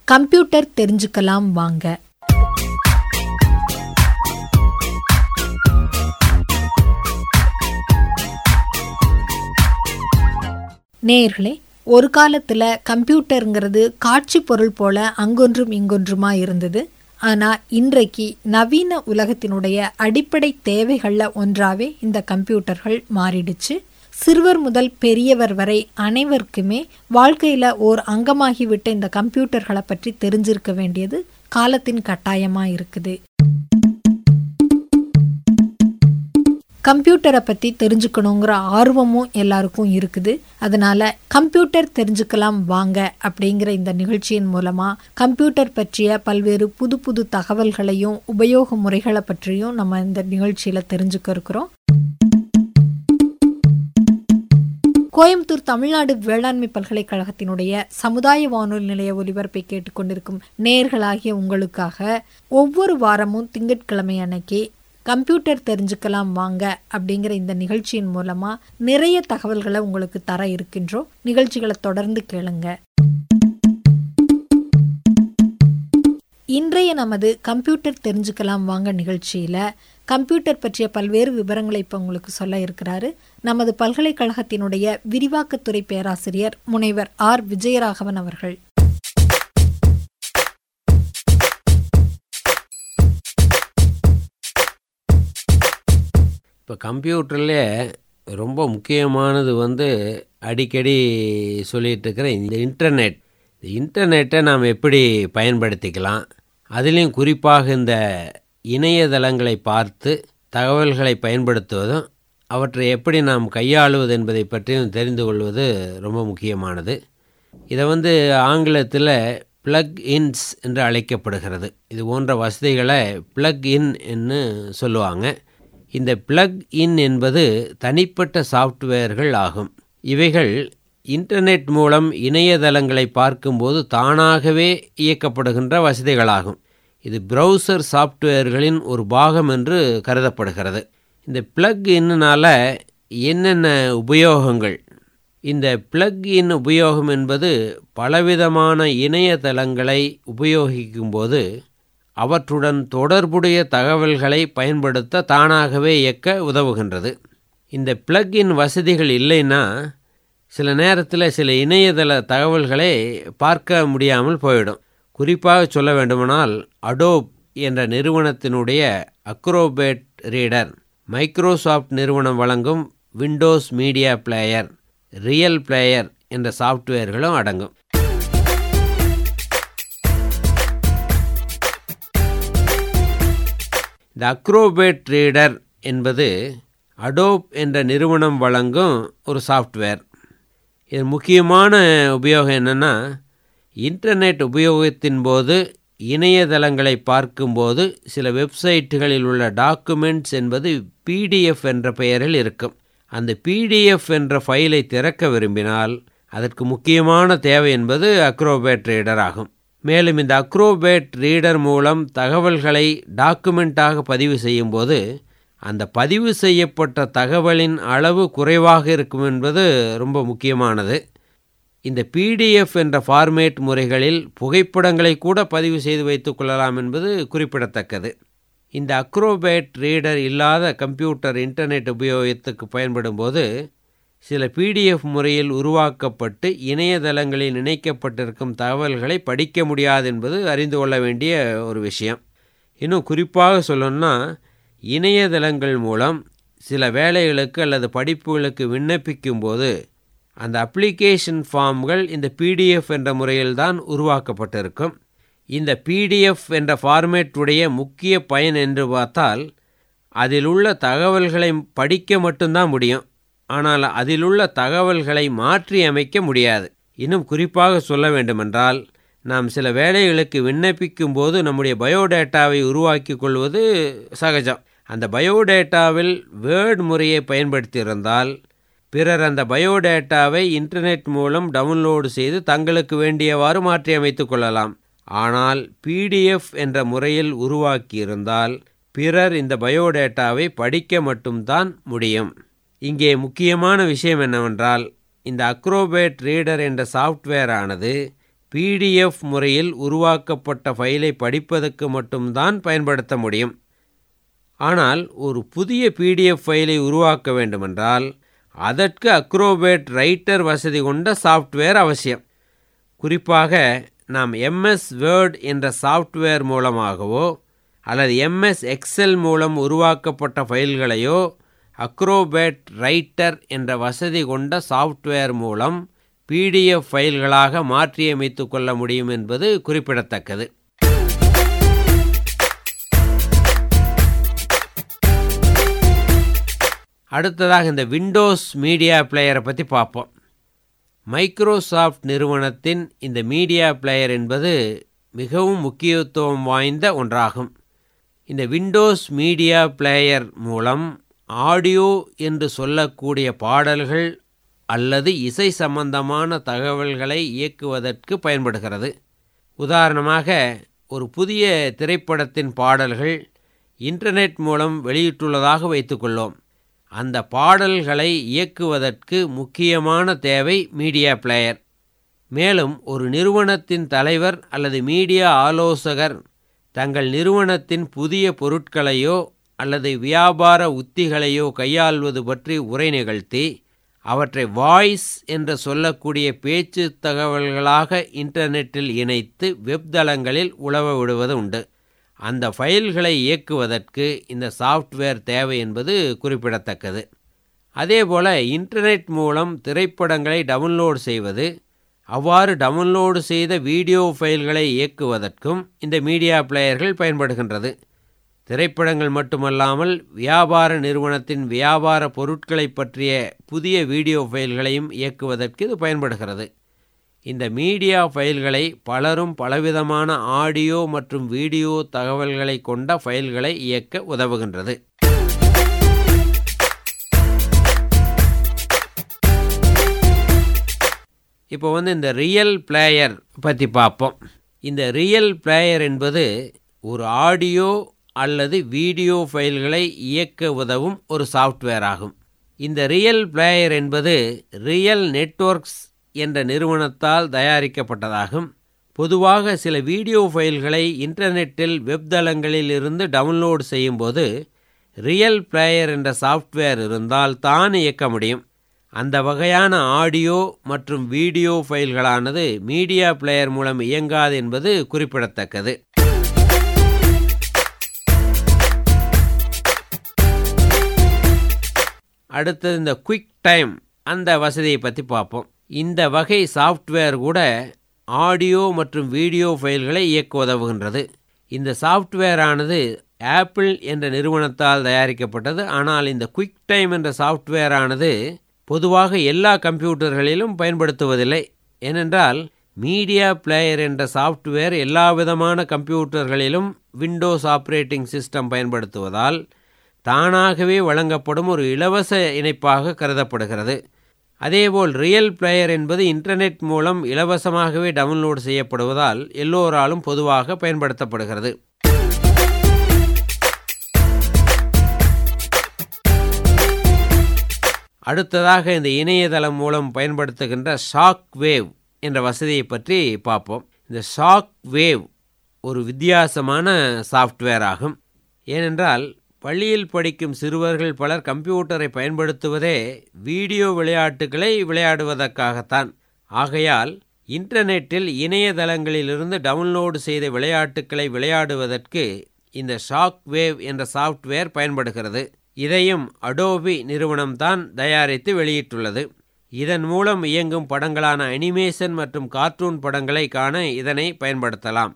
computer தெரிஞ்சுக்கலாம் வாங்க நேயர்களே ஒரு காலத்துல கம்ப்யூட்டருங்கிறது காட்சி பொருள் போல அங்கொன்றும் இங்கொன்றுமா இருந்தது ஆனா இன்றைக்கு நவீன உலகத்தினுடைய அடிப்படை தேவைகள்ல ஒன்றாவே இந்த கம்ப்யூட்டர்கள் மாறிடுச்சு சிறுவர் முதல் பெரியவர் வரை அனைவருக்குமே வாழ்க்கையில ஓர் அங்கமாகிவிட்ட இந்த கம்ப்யூட்டர்களை பற்றி தெரிஞ்சிருக்க வேண்டியது காலத்தின் கட்டாயமா இருக்குது கம்ப்யூட்டரை பற்றி தெரிஞ்சுக்கணுங்கிற ஆர்வமும் எல்லாருக்கும் இருக்குது அதனால கம்ப்யூட்டர் தெரிஞ்சுக்கலாம் வாங்க அப்படிங்கிற இந்த நிகழ்ச்சியின் மூலமா கம்ப்யூட்டர் பற்றிய பல்வேறு புது புது தகவல்களையும் உபயோக முறைகளை பற்றியும் நம்ம இந்த நிகழ்ச்சியில தெரிஞ்சுக்க இருக்கிறோம் கோயம்புத்தூர் தமிழ்நாடு வேளாண்மை பல்கலைக்கழகத்தினுடைய சமுதாய வானொலி நிலைய ஒலிபரப்பை கேட்டுக்கொண்டிருக்கும் நேர்களாகிய உங்களுக்காக ஒவ்வொரு வாரமும் திங்கட்கிழமை அன்னைக்கு கம்ப்யூட்டர் தெரிஞ்சுக்கலாம் வாங்க அப்படிங்கிற இந்த நிகழ்ச்சியின் மூலமா நிறைய தகவல்களை உங்களுக்கு தர இருக்கின்றோம் நிகழ்ச்சிகளை தொடர்ந்து கேளுங்க இன்றைய நமது கம்ப்யூட்டர் தெரிஞ்சுக்கலாம் வாங்க நிகழ்ச்சியில கம்ப்யூட்டர் பற்றிய பல்வேறு விவரங்களை இப்போ உங்களுக்கு சொல்ல இருக்கிறாரு நமது பல்கலைக்கழகத்தினுடைய விரிவாக்கத்துறை பேராசிரியர் முனைவர் ஆர் விஜயராகவன் அவர்கள் இப்போ கம்ப்யூட்டர்லே ரொம்ப முக்கியமானது வந்து அடிக்கடி சொல்லிகிட்டு இருக்கிற இந்த இன்டர்நெட் இந்த இன்டர்நெட்டை நாம் எப்படி பயன்படுத்திக்கலாம் அதுலேயும் குறிப்பாக இந்த இணையதளங்களை பார்த்து தகவல்களை பயன்படுத்துவதும் அவற்றை எப்படி நாம் கையாளுவது என்பதை பற்றியும் தெரிந்து கொள்வது ரொம்ப முக்கியமானது இதை வந்து ஆங்கிலத்தில் ப்ளக் இன்ஸ் என்று அழைக்கப்படுகிறது இது போன்ற வசதிகளை ப்ளக் இன் என்று சொல்லுவாங்க இந்த ப்ளக் இன் என்பது தனிப்பட்ட சாஃப்ட்வேர்கள் ஆகும் இவைகள் இன்டர்நெட் மூலம் இணையதளங்களை பார்க்கும்போது தானாகவே இயக்கப்படுகின்ற வசதிகளாகும் இது ப்ரௌசர் சாஃப்ட்வேர்களின் ஒரு பாகம் என்று கருதப்படுகிறது இந்த ப்ளக் இன்னுனால என்னென்ன உபயோகங்கள் இந்த ப்ளக் இன் உபயோகம் என்பது பலவிதமான இணையதளங்களை உபயோகிக்கும்போது அவற்றுடன் தொடர்புடைய தகவல்களை பயன்படுத்த தானாகவே இயக்க உதவுகின்றது இந்த ப்ளக்-இன் வசதிகள் இல்லைன்னா சில நேரத்தில் சில இணையதள தகவல்களை பார்க்க முடியாமல் போயிடும் குறிப்பாக சொல்ல வேண்டுமானால் அடோப் என்ற நிறுவனத்தினுடைய அக்ரோபேட் ரீடர் மைக்ரோசாஃப்ட் நிறுவனம் வழங்கும் Windows media player real player என்ற சாஃப்ட்வேர்களும் அடங்கும் இந்த அக்ரோபேட் ரீடர் என்பது அடோப் என்ற நிறுவனம் வழங்கும் ஒரு சாஃப்ட்வேர் இது முக்கியமான உபயோகம் என்னென்னா இன்டர்நெட் உபயோகத்தின் போது இணையதளங்களை பார்க்கும்போது சில வெப்சைட்டுகளில் உள்ள டாக்குமெண்ட்ஸ் என்பது பிடிஎஃப் என்ற பெயரில் இருக்கும் அந்த பிடிஎஃப் என்ற ஃபைலை திறக்க விரும்பினால் அதற்கு முக்கியமான தேவை என்பது அக்ரோபேட் ரீடர் ஆகும் மேலும் இந்த அக்ரோபேட் ரீடர் மூலம் தகவல்களை டாக்குமெண்ட்டாக பதிவு செய்யும்போது அந்த பதிவு செய்யப்பட்ட தகவலின் அளவு குறைவாக இருக்கும் என்பது ரொம்ப முக்கியமானது இந்த பிடிஎஃப் என்ற ஃபார்மேட் முறைகளில் புகைப்படங்களை கூட பதிவு செய்து வைத்துக் கொள்ளலாம் என்பது குறிப்பிடத்தக்கது இந்த அக்ரோபேட் ரீடர் இல்லாத கம்ப்யூட்டர் இன்டர்நெட் உபயோகத்துக்கு பயன்படும்போது சில பிடிஎஃப் முறையில் உருவாக்கப்பட்டு இணையதளங்களில் இணைக்கப்பட்டிருக்கும் தகவல்களை படிக்க முடியாது என்பது அறிந்து கொள்ள வேண்டிய ஒரு விஷயம் இன்னும் குறிப்பாக சொல்லணும்னா இணையதளங்கள் மூலம் சில வேலைகளுக்கு அல்லது படிப்புகளுக்கு விண்ணப்பிக்கும் போது அந்த அப்ளிகேஷன் ஃபார்ம்கள் இந்த பிடிஎஃப் என்ற முறையில்தான் உருவாக்கப்பட்டிருக்கும் இந்த பிடிஎஃப் என்ற ஃபார்மேட் உடைய முக்கிய பயன் என்று பார்த்தால் அதில் உள்ள தகவல்களை படிக்க மட்டும்தான் முடியும் ஆனால் அதில் உள்ள தகவல்களை மாற்றி அமைக்க முடியாது இன்னும் குறிப்பாக சொல்ல வேண்டுமென்றால் நாம் சில வேலைகளுக்கு விண்ணப்பிக்கும் போது நம்முடைய பயோடேட்டாவை உருவாக்கி கொள்வது சகஜம் அந்த பயோடேட்டாவில் வேர்ட் முறையை பயன்படுத்தியிருந்தால் பிறர் அந்த பயோடேட்டாவை இன்டர்நெட் மூலம் டவுன்லோடு செய்து தங்களுக்கு வேண்டியவாறு மாற்றி அமைத்துக் கொள்ளலாம் ஆனால் பிடிஎஃப் என்ற முறையில் உருவாக்கியிருந்தால் பிறர் இந்த பயோடேட்டாவை படிக்க மட்டும்தான் முடியும் இங்கே முக்கியமான விஷயம் என்னவென்றால் இந்த அக்ரோபேட் ரீடர் என்ற சாஃப்ட்வேர் ஆனது பிடிஎஃப் முறையில் உருவாக்கப்பட்ட ஃபைலை படிப்பதற்கு மட்டும்தான் பயன்படுத்த முடியும் ஆனால் ஒரு புதிய பிடிஎஃப் ஃபைலை உருவாக்க வேண்டுமென்றால் அதற்கு அக்ரோபேட் ரைட்டர் வசதி கொண்ட சாஃப்ட்வேர் அவசியம் குறிப்பாக நாம் எம்எஸ் வேர்ட் என்ற சாஃப்ட்வேர் மூலமாகவோ அல்லது எம்எஸ் எக்ஸல் மூலம் உருவாக்கப்பட்ட ஃபைல்களையோ அக்ரோபேட் ரைட்டர் என்ற வசதி கொண்ட சாஃப்ட்வேர் மூலம் பிடிஎஃப் ஃபைல்களாக மாற்றியமைத்து கொள்ள முடியும் என்பது குறிப்பிடத்தக்கது அடுத்ததாக இந்த விண்டோஸ் மீடியா பிளேயரை பற்றி பார்ப்போம் மைக்ரோசாஃப்ட் நிறுவனத்தின் இந்த மீடியா பிளேயர் என்பது மிகவும் முக்கியத்துவம் வாய்ந்த ஒன்றாகும் இந்த விண்டோஸ் மீடியா பிளேயர் மூலம் ஆடியோ என்று சொல்லக்கூடிய பாடல்கள் அல்லது இசை சம்பந்தமான தகவல்களை இயக்குவதற்கு பயன்படுகிறது உதாரணமாக ஒரு புதிய திரைப்படத்தின் பாடல்கள் இன்டர்நெட் மூலம் வெளியிட்டுள்ளதாக வைத்துக்கொள்ளோம் அந்த பாடல்களை இயக்குவதற்கு முக்கியமான தேவை மீடியா பிளேயர் மேலும் ஒரு நிறுவனத்தின் தலைவர் அல்லது மீடியா ஆலோசகர் தங்கள் நிறுவனத்தின் புதிய பொருட்களையோ அல்லது வியாபார உத்திகளையோ கையாள்வது பற்றி உரை நிகழ்த்தி அவற்றை வாய்ஸ் என்று சொல்லக்கூடிய பேச்சு தகவல்களாக இன்டர்நெட்டில் இணைத்து வெப் தளங்களில் உழவ விடுவது உண்டு அந்த ஃபைல்களை இயக்குவதற்கு இந்த சாஃப்ட்வேர் தேவை என்பது குறிப்பிடத்தக்கது அதேபோல் இன்டர்நெட் மூலம் திரைப்படங்களை டவுன்லோட் செய்வது அவ்வாறு டவுன்லோடு செய்த வீடியோ ஃபைல்களை இயக்குவதற்கும் இந்த மீடியா பிளேயர்கள் பயன்படுகின்றது திரைப்படங்கள் மட்டுமல்லாமல் வியாபார நிறுவனத்தின் வியாபார பொருட்களை பற்றிய புதிய வீடியோ ஃபைல்களையும் இயக்குவதற்கு இது பயன்படுகிறது இந்த மீடியா ஃபைல்களை பலரும் பலவிதமான ஆடியோ மற்றும் வீடியோ தகவல்களை கொண்ட ஃபைல்களை இயக்க உதவுகின்றது இப்போ வந்து இந்த ரியல் பிளேயர் பற்றி பார்ப்போம் இந்த ரியல் பிளேயர் என்பது ஒரு ஆடியோ அல்லது வீடியோ ஃபைல்களை இயக்க உதவும் ஒரு சாஃப்ட்வேர் ஆகும் இந்த ரியல் பிளேயர் என்பது ரியல் நெட்வொர்க்ஸ் என்ற நிறுவனத்தால் தயாரிக்கப்பட்டதாகும் பொதுவாக சில வீடியோ ஃபைல்களை இன்டர்நெட்டில் வெப் தளங்களில் இருந்து டவுன்லோட் செய்யும்போது ரியல் பிளேயர் என்ற சாஃப்ட்வேர் இருந்தால் தான் இயக்க முடியும் அந்த வகையான ஆடியோ மற்றும் வீடியோ ஃபைல்களானது மீடியா பிளேயர் மூலம் இயங்காது என்பது குறிப்பிடத்தக்கது அடுத்தது இந்த குயிக் டைம் அந்த வசதியை பற்றி பார்ப்போம் இந்த வகை சாஃப்ட்வேர் கூட ஆடியோ மற்றும் வீடியோ ஃபைல்களை இயக்க உதவுகின்றது இந்த சாஃப்ட்வேர் ஆனது ஆப்பிள் என்ற நிறுவனத்தால் தயாரிக்கப்பட்டது ஆனால் இந்த குயிக் டைம் என்ற சாஃப்ட்வேர் ஆனது பொதுவாக எல்லா கம்ப்யூட்டர்களிலும் பயன்படுத்துவதில்லை ஏனென்றால் மீடியா பிளேயர் என்ற சாஃப்ட்வேர் எல்லா விதமான கம்ப்யூட்டர்களிலும் விண்டோஸ் ஆப்ரேட்டிங் சிஸ்டம் பயன்படுத்துவதால் தானாகவே வழங்கப்படும் ஒரு இலவச இணைப்பாக கருதப்படுகிறது அதேபோல் ரியல் பிளேயர் என்பது இன்டர்நெட் மூலம் இலவசமாகவே டவுன்லோட் செய்யப்படுவதால் எல்லோராலும் பொதுவாக பயன்படுத்தப்படுகிறது அடுத்ததாக இந்த இணையதளம் மூலம் பயன்படுத்துகின்ற ஷாக் வேவ் என்ற வசதியை பற்றி பார்ப்போம் இந்த ஷாக் வேவ் ஒரு வித்தியாசமான சாஃப்ட்வேர் ஆகும் ஏனென்றால் பள்ளியில் படிக்கும் சிறுவர்கள் பலர் கம்ப்யூட்டரை பயன்படுத்துவதே வீடியோ விளையாட்டுகளை விளையாடுவதற்காகத்தான் ஆகையால் இன்டர்நெட்டில் இணையதளங்களிலிருந்து டவுன்லோடு செய்த விளையாட்டுக்களை விளையாடுவதற்கு இந்த ஷாக் வேவ் என்ற சாஃப்ட்வேர் பயன்படுகிறது இதையும் அடோபி நிறுவனம்தான் தயாரித்து வெளியிட்டுள்ளது இதன் மூலம் இயங்கும் படங்களான அனிமேஷன் மற்றும் கார்ட்டூன் படங்களை காண இதனை பயன்படுத்தலாம்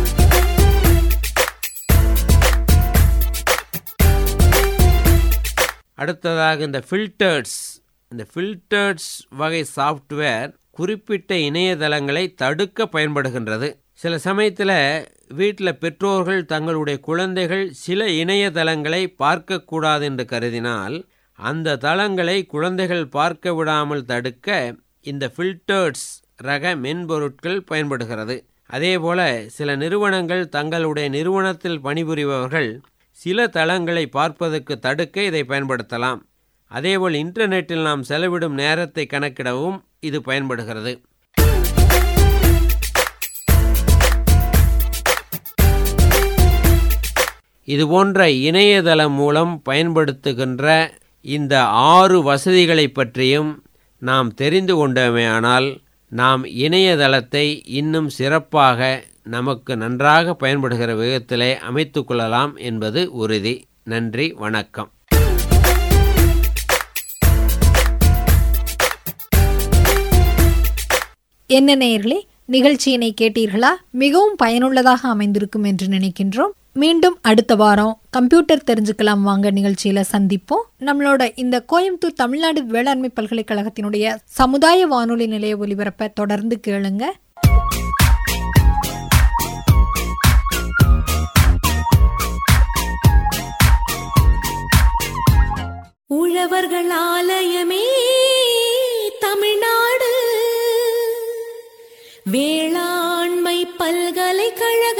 அடுத்ததாக இந்த ஃபில்டர்ஸ் இந்த ஃபில்டர்ஸ் வகை சாஃப்ட்வேர் குறிப்பிட்ட இணையதளங்களை தடுக்க பயன்படுகின்றது சில சமயத்தில் வீட்டில் பெற்றோர்கள் தங்களுடைய குழந்தைகள் சில இணையதளங்களை பார்க்கக்கூடாது என்று கருதினால் அந்த தளங்களை குழந்தைகள் பார்க்க விடாமல் தடுக்க இந்த ஃபில்டர்ஸ் ரக மென்பொருட்கள் பயன்படுகிறது அதேபோல சில நிறுவனங்கள் தங்களுடைய நிறுவனத்தில் பணிபுரிபவர்கள் சில தளங்களை பார்ப்பதற்கு தடுக்க இதை பயன்படுத்தலாம் அதேபோல் இன்டர்நெட்டில் நாம் செலவிடும் நேரத்தை கணக்கிடவும் இது பயன்படுகிறது இதுபோன்ற இணையதளம் மூலம் பயன்படுத்துகின்ற இந்த ஆறு வசதிகளை பற்றியும் நாம் தெரிந்து கொண்டோமேயானால் நாம் இணையதளத்தை இன்னும் சிறப்பாக நமக்கு நன்றாக பயன்படுகிற விதத்திலே அமைத்து கொள்ளலாம் என்பது உறுதி நன்றி வணக்கம் என்ன நேயர்களே நிகழ்ச்சியினை கேட்டீர்களா மிகவும் பயனுள்ளதாக அமைந்திருக்கும் என்று நினைக்கின்றோம் மீண்டும் அடுத்த வாரம் கம்ப்யூட்டர் தெரிஞ்சுக்கலாம் வாங்க நிகழ்ச்சியில சந்திப்போம் நம்மளோட இந்த கோயம்புத்தூர் தமிழ்நாடு வேளாண்மை பல்கலைக்கழகத்தினுடைய சமுதாய வானொலி நிலைய ஒலிபரப்பை தொடர்ந்து கேளுங்க உழவர்கள் ஆலயமே தமிழ்நாடு வேளாண்மை பல்கலைக்கழகம்